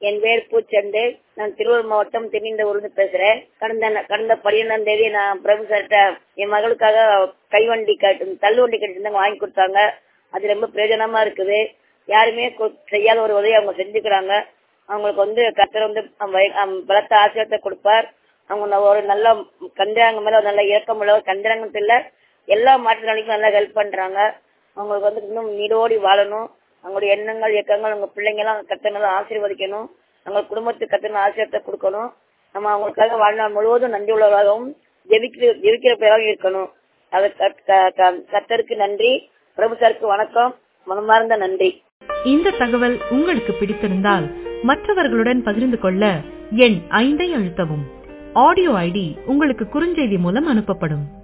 என் பேர் பூச்செண்டு நான் திருவள்ளூர் மாவட்டம் திருநீந்தபுரம் பேசுறேன் கடந்த கடந்த பன்னிரெண்டாம் தேதி நான் பிரபு சார்கிட்ட என் மகளுக்காக கைவண்டி கட்டு தள்ளுவண்டி கட்டிட்டு வாங்கி கொடுத்தாங்க அது ரொம்ப பிரயோஜனமா இருக்குது யாருமே கொ- செய்யாத ஒரு உதவி அவங்க செஞ்சுக்கிறாங்க அவங்களுக்கு வந்து கத்தர் வந்து வய- அம் பலத்த ஆசிரியத்தை கொடுப்பார் அவங்க ந- ஒரு நல்ல கந்திராங்க மேல ஒரு நல்ல இயக்கம் உள்ள கந்திராங்கத்துல எல்லா மாற்றுத்திறனாளிக்கும் நல்லா ஹெல்ப் பண்றாங்க அவங்களுக்கு வந்து இன்னும் நீடோடி வாழணும் அவங்களுடைய எண்ணங்கள் இயக்கங்கள் அவங்க பிள்ளைங்க எல்லாம் கத்தனால ஆசீர்வதிக்கணும் அவங்க குடும்பத்துக்கு கத்தன ஆசிரியத்தை கொடுக்கணும் நம்ம அவங்களுக்காக வாழ்நாள் முழுவதும் நன்றி உள்ளவராகவும் ஜெபிக்கிற ஜெபிக்கிற பேராகவும் இருக்கணும் அது கத்- க- க- கத்தருக்கு நன்றி பிரபு சாருக்கு வணக்கம் மனமார்ந்த நன்றி இந்த தகவல் உங்களுக்கு பிடித்திருந்தால் மற்றவர்களுடன் பகிர்ந்து கொள்ள எண் ஐந்தை அழுத்தவும் ஆடியோ ஐடி உங்களுக்கு குறுஞ்செய்தி மூலம் அனுப்பப்படும்